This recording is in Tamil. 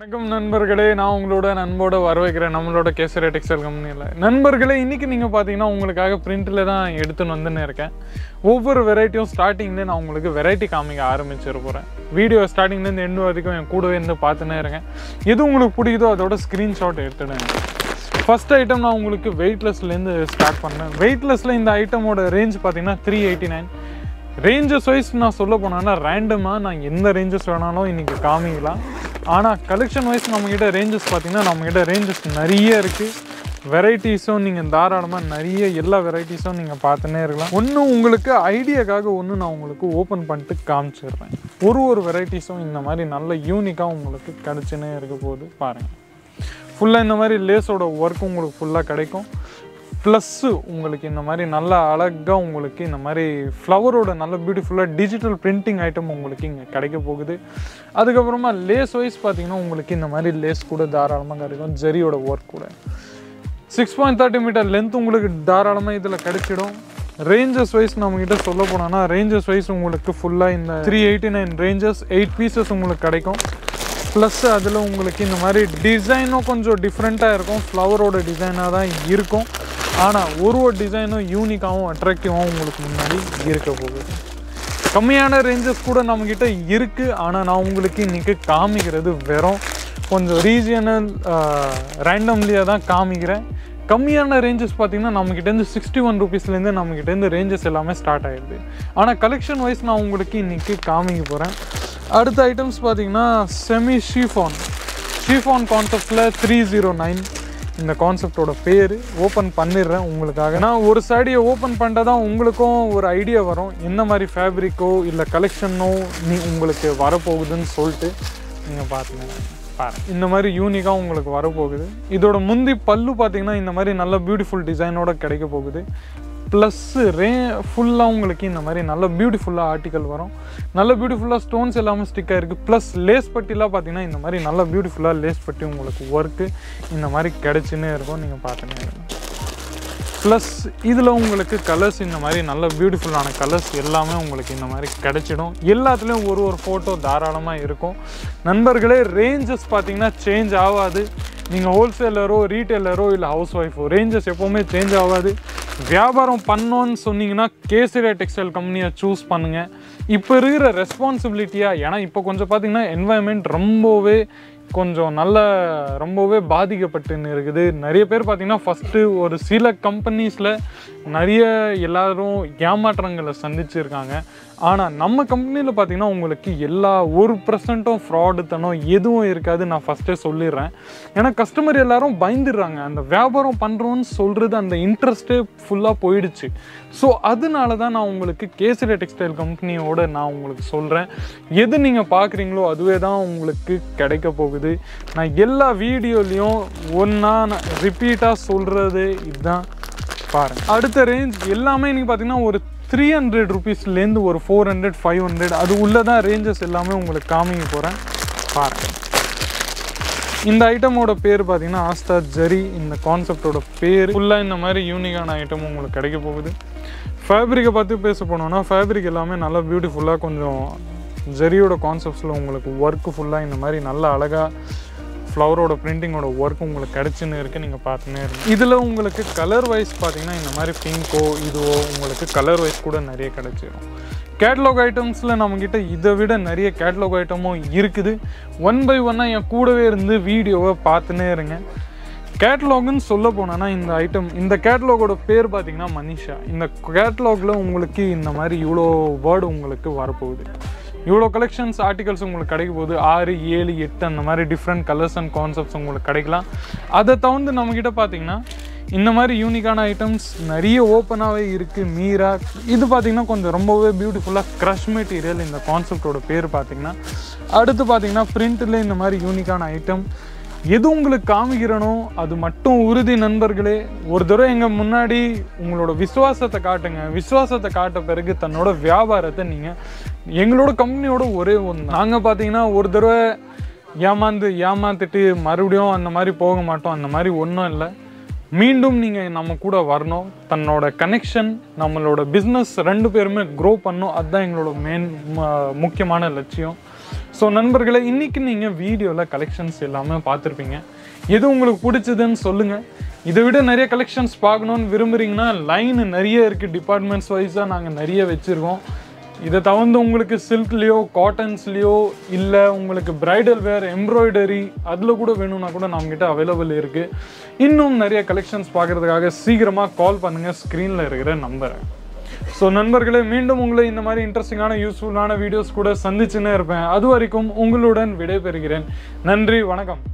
வணக்கம் நண்பர்களே நான் உங்களோட நண்போட வரவேற்கிறேன் நம்மளோட கேசரி டெக்ஸ்டைல் கம்பெனியில் நண்பர்களே இன்றைக்கி நீங்கள் பார்த்தீங்கன்னா உங்களுக்காக பிரிண்டில் தான் எடுத்துன்னு வந்துன்னு இருக்கேன் ஒவ்வொரு வெரைட்டியும் ஸ்டார்டிங்லேயே நான் உங்களுக்கு வெரைட்டி காமிக்க ஆரம்பிச்சிட போகிறேன் வீடியோ ஸ்டார்டிங்லேருந்து எண்டு வரைக்கும் என் கூடவே இருந்து பார்த்துனே இருக்கேன் எது உங்களுக்கு பிடிக்குதோ அதோட ஸ்க்ரீன்ஷாட் எடுத்துடுங்க ஃபர்ஸ்ட் ஐட்டம் நான் உங்களுக்கு வெயிட்லெஸ்லேருந்து ஸ்டார்ட் பண்ணேன் வெயிட்லெஸ்ஸில் இந்த ஐட்டமோட ரேஞ்ச் பார்த்தீங்கன்னா three eighty nine ranges wise நான் சொல்ல போனேன்னா ரேண்டமாக நான் எந்த ரேஞ்சஸ் வேணாலும் இன்றைக்கி காமிக்கலாம் ஆனால் கலெக்ஷன் வைஸ் நம்மக்கிட்ட ரேஞ்சஸ் பார்த்தீங்கன்னா நம்மக்கிட்ட ரேஞ்சஸ் நிறைய இருக்குது வெரைட்டிஸும் நீங்கள் தாராளமாக நிறைய எல்லா வெரைட்டிஸும் நீங்கள் பார்த்துனே இருக்கலாம் ஒன்று உங்களுக்கு ஐடியாக்காக ஒன்று நான் உங்களுக்கு ஓப்பன் பண்ணிட்டு காமிச்சிடுறேன் ஒரு ஒரு வெரைட்டிஸும் இந்த மாதிரி நல்ல யூனிக்காக உங்களுக்கு கிடச்சினே இருக்க போகுது பாருங்கள் ஃபுல்லாக இந்த மாதிரி லேஸோட ஒர்க் உங்களுக்கு ஃபுல்லாக கிடைக்கும் ப்ளஸ்ஸு உங்களுக்கு இந்த மாதிரி நல்ல அழகாக உங்களுக்கு இந்த மாதிரி ஃப்ளவரோட நல்ல பியூட்டிஃபுல்லாக டிஜிட்டல் பிரிண்டிங் ஐட்டம் உங்களுக்கு இங்கே கிடைக்க போகுது அதுக்கப்புறமா லேஸ் வைஸ் பார்த்தீங்கன்னா உங்களுக்கு இந்த மாதிரி லேஸ் கூட தாராளமாக கிடைக்கும் ஜெரியோட ஒர்க் கூட six point thirty metre length உங்களுக்கு தாராளமாக இதில் கிடைச்சிடும் ரேஞ்சஸ் வைஸ் நம்மக்கிட்ட சொல்ல போனோம்னா ரேஞ்சஸ் வைஸ் உங்களுக்கு ஃபுல்லாக இந்த three eighty nine ranges eight pieces உங்களுக்கு கிடைக்கும் ப்ளஸ் அதில் உங்களுக்கு இந்த மாதிரி டிசைனும் கொஞ்சம் டிஃப்ரெண்ட்டாக இருக்கும் ஃப்ளவரோட டிசைனாக தான் இருக்கும் ஆனால் ஒரு ஒரு டிசைனும் யூனிக்காகவும் அட்ராக்டிவாகவும் உங்களுக்கு முன்னாடி இருக்க போகுது கம்மியான ரேஞ்சஸ் கூட நம்மக்கிட்ட இருக்குது ஆனால் நான் உங்களுக்கு இன்றைக்கி காமிக்கிறது வெறும் கொஞ்சம் ரீஜியனல் ரேண்டம்லியாக தான் காமிக்கிறேன் கம்மியான ரேஞ்சஸ் பார்த்தீங்கன்னா நம்மக்கிட்டேருந்து சிக்ஸ்டி ஒன் ருபீஸ்லேருந்து நம்மக்கிட்டேருந்து ரேஞ்சஸ் எல்லாமே ஸ்டார்ட் ஆகிடுது ஆனால் கலெக்ஷன் வைஸ் நான் உங்களுக்கு இன்றைக்கி காமிக்க போகிறேன் அடுத்த ஐட்டம்ஸ் பார்த்தீங்கன்னா செமி ஷீஃபான் ஷீஃபான் கான்செப்டில் த்ரீ ஜீரோ நைன் இந்த கான்செப்டோட பேர் ஓப்பன் பண்ணிடுறேன் உங்களுக்காக நான் ஒரு சாடியை ஓப்பன் பண்ணிட்டா தான் உங்களுக்கும் ஒரு ஐடியா வரும் என்ன மாதிரி ஃபேப்ரிக்கோ இல்லை கலெக்ஷனோ நீ உங்களுக்கு வரப்போகுதுன்னு சொல்லிட்டு நீங்கள் பார்த்துங்க பாருங்க இந்த மாதிரி யூனிக்காக உங்களுக்கு வரப்போகுது இதோட முந்தி பல்லு பார்த்தீங்கன்னா இந்த மாதிரி நல்ல பியூட்டிஃபுல் டிசைனோட கிடைக்க போகுது ப்ளஸ்ஸு ரே ஃபுல்லாக உங்களுக்கு இந்த மாதிரி நல்ல பியூட்டிஃபுல்லாக ஆர்டிக்கல் வரும் நல்ல பியூட்டிஃபுல்லாக ஸ்டோன்ஸ் எல்லாமே ஸ்டிக் ஆகிருக்கு ப்ளஸ் லேஸ் பட்டிலாம் பார்த்தீங்கன்னா இந்த மாதிரி நல்ல பியூட்டிஃபுல்லாக லேஸ் பட்டி உங்களுக்கு ஒர்க்கு இந்த மாதிரி கிடச்சின்னே இருக்கும் நீங்கள் பார்த்துனே ப்ளஸ் இதில் உங்களுக்கு கலர்ஸ் இந்த மாதிரி நல்ல பியூட்டிஃபுல்லான கலர்ஸ் எல்லாமே உங்களுக்கு இந்த மாதிரி கிடைச்சிடும் எல்லாத்துலேயும் ஒரு ஒரு ஃபோட்டோ தாராளமாக இருக்கும் நண்பர்களே ரேஞ்சஸ் பார்த்தீங்கன்னா சேஞ்ச் ஆகாது நீங்கள் ஹோல்சேலரோ ரீட்டைலரோ இல்லை ஹவுஸ் ஒய்ஃபோ ரேஞ்சஸ் எப்போவுமே சேஞ்ச் ஆகாது வியாபாரம் பண்ணோன்னு சொன்னீங்கன்னா கேசரியா டெக்ஸ்டைல் கம்பெனியை சூஸ் பண்ணுங்கள் இப்போ இருக்கிற ரெஸ்பான்சிபிலிட்டியாக ஏன்னா இப்போ கொஞ்சம் பார்த்தீங்கன்னா என்வாயன்மெண்ட் ரொம்பவே கொஞ்சம் நல்ல ரொம்பவே பாதிக்கப்பட்டுன்னு இருக்குது நிறைய பேர் பார்த்தீங்கன்னா ஃபஸ்ட்டு ஒரு சில கம்பெனிஸில் நிறைய எல்லாரும் ஏமாற்றங்களை சந்திச்சிருக்காங்க ஆனால் நம்ம கம்பெனியில் பார்த்தீங்கன்னா உங்களுக்கு எல்லா ஒரு பர்சன்ட்டும் ஃப்ராடுத்தனம் எதுவும் இருக்காது நான் ஃபஸ்ட்டே சொல்லிடுறேன் ஏன்னா கஸ்டமர் எல்லாரும் பயந்துடுறாங்க அந்த வியாபாரம் பண்ணுறோன்னு சொல்கிறது அந்த இன்ட்ரெஸ்ட்டே ஃபுல்லாக போயிடுச்சு ஸோ அதனால தான் நான் உங்களுக்கு கேசரி டெக்ஸ்டைல் கம்பெனியோட நான் உங்களுக்கு சொல்கிறேன் எது நீங்கள் பார்க்குறீங்களோ அதுவே தான் உங்களுக்கு கிடைக்க போகுது நான் எல்லா வீடியோலையும் ஒன்றா நான் ரிப்பீட்டாக சொல்கிறது இதுதான் பாருங்க அடுத்த ரேஞ்ச் எல்லாமே இன்னைக்கு பார்த்தீங்கன்னா ஒரு த்ரீ ஹண்ட்ரட் ருபீஸ்லேருந்து ஒரு ஃபோர் ஹண்ட்ரட் ஃபைவ் ஹண்ட்ரட் அது உள்ளே தான் ரேஞ்சஸ் எல்லாமே உங்களுக்கு காமிக்க போகிறேன் பாருங்க இந்த ஐட்டமோட பேர் பார்த்தீங்கன்னா ஆஸ்தா ஜரி இந்த கான்செப்டோட பேர் ஃபுல்லாக இந்த மாதிரி யூனிக்கான ஐட்டம் உங்களுக்கு கிடைக்க போகுது ஃபேப்ரிக்கை பற்றி பேச போனோம்னா ஃபேப்ரிக் எல்லாமே நல்லா பியூட்டிஃபுல்லாக கொஞ்சம் ஜரியோட கான்செப்ட்ஸில் உங்களுக்கு ஒர்க்கு ஃபுல்லாக இந்த மாதிரி நல்ல அழகாக ஃப்ளவரோட பிரிண்டிங்கோட ஒர்க் உங்களுக்கு கிடச்சின்னு இருக்குது நீங்கள் பார்த்துனே இருக்கு இதில் உங்களுக்கு கலர் வைஸ் பார்த்தீங்கன்னா இந்த மாதிரி பிங்கோ இதுவோ உங்களுக்கு கலர் வைஸ் கூட நிறைய கிடச்சிரும் கேட்லாக் ஐட்டம்ஸில் நம்மக்கிட்ட இதை விட நிறைய கேட்லாக் ஐட்டமும் இருக்குது ஒன் பை ஒன்னாக என் கூடவே இருந்து வீடியோவை பார்த்துனே இருங்க கேட்லாக்னு சொல்ல போனோன்னா இந்த ஐட்டம் இந்த கேட்லாகோட பேர் பார்த்தீங்கன்னா மனிஷா இந்த கேட்லாகில் உங்களுக்கு இந்த மாதிரி இவ்வளோ வேர்டு உங்களுக்கு வரப்போகுது இவ்வளோ கலெக்ஷன்ஸ் ஆர்டிகல்ஸ் உங்களுக்கு கிடைக்க போகுது ஆறு ஏழு எட்டு அந்த மாதிரி டிஃப்ரெண்ட் கலர்ஸ் அண்ட் கான்செப்ட்ஸ் உங்களுக்கு கிடைக்கலாம் அதை தவிர்த்து நம்மக்கிட்ட பார்த்தீங்கன்னா இந்த மாதிரி யூனிக்கான ஐட்டம்ஸ் நிறைய ஓப்பனாகவே இருக்குது மீரா இது பார்த்திங்கன்னா கொஞ்சம் ரொம்பவே பியூட்டிஃபுல்லாக க்ரஷ் மெட்டீரியல் இந்த கான்செப்டோட பேர் பார்த்திங்கன்னா அடுத்து பார்த்திங்கன்னா பிரிண்டில் இந்த மாதிரி யூனிக்கான ஐட்டம் எது உங்களுக்கு காமிக்கிறனோ அது மட்டும் உறுதி நண்பர்களே ஒரு தடவை எங்கள் முன்னாடி உங்களோட விசுவாசத்தை காட்டுங்க விசுவாசத்தை காட்ட பிறகு தன்னோட வியாபாரத்தை நீங்கள் எங்களோட கம்பெனியோட ஒரே ஒன்று நாங்கள் பார்த்தீங்கன்னா ஒரு தடவை ஏமாந்து ஏமாத்துட்டு மறுபடியும் அந்த மாதிரி போக மாட்டோம் அந்த மாதிரி ஒன்றும் இல்லை மீண்டும் நீங்கள் நம்ம கூட வரணும் தன்னோட கனெக்ஷன் நம்மளோட பிஸ்னஸ் ரெண்டு பேருமே க்ரோ பண்ணணும் அதுதான் எங்களோட மெயின் முக்கியமான லட்சியம் ஸோ நண்பர்களே இன்னைக்கு நீங்கள் வீடியோவில் கலெக்ஷன்ஸ் எல்லாமே பார்த்துருப்பீங்க எது உங்களுக்கு பிடிச்சதுன்னு சொல்லுங்கள் இதை விட நிறைய கலெக்ஷன்ஸ் பார்க்கணுன்னு விரும்புகிறீங்கன்னா லைன் நிறைய இருக்குது டிபார்ட்மெண்ட்ஸ் வைஸாக நாங்கள் நிறைய வச்சுருக்கோம் இதை தவிர்த்து உங்களுக்கு சில்க்லேயோ காட்டன்ஸ்லேயோ இல்லை உங்களுக்கு பிரைடல் வேர் எம்ப்ராய்டரி அதில் கூட வேணும்னா கூட நம்மகிட்ட அவைலபிள் இருக்குது இன்னும் நிறைய கலெக்ஷன்ஸ் பார்க்குறதுக்காக சீக்கிரமாக கால் பண்ணுங்கள் ஸ்க்ரீனில் இருக்கிற நம்பரை ஸோ நண்பர்களே மீண்டும் உங்களை இந்த மாதிரி இன்ட்ரெஸ்டிங்கான யூஸ்ஃபுல்லான வீடியோஸ் கூட சந்திச்சுன்னே இருப்பேன் அது வரைக்கும் உங்களுடன் விடைபெறுகிறேன் நன்றி வணக்கம்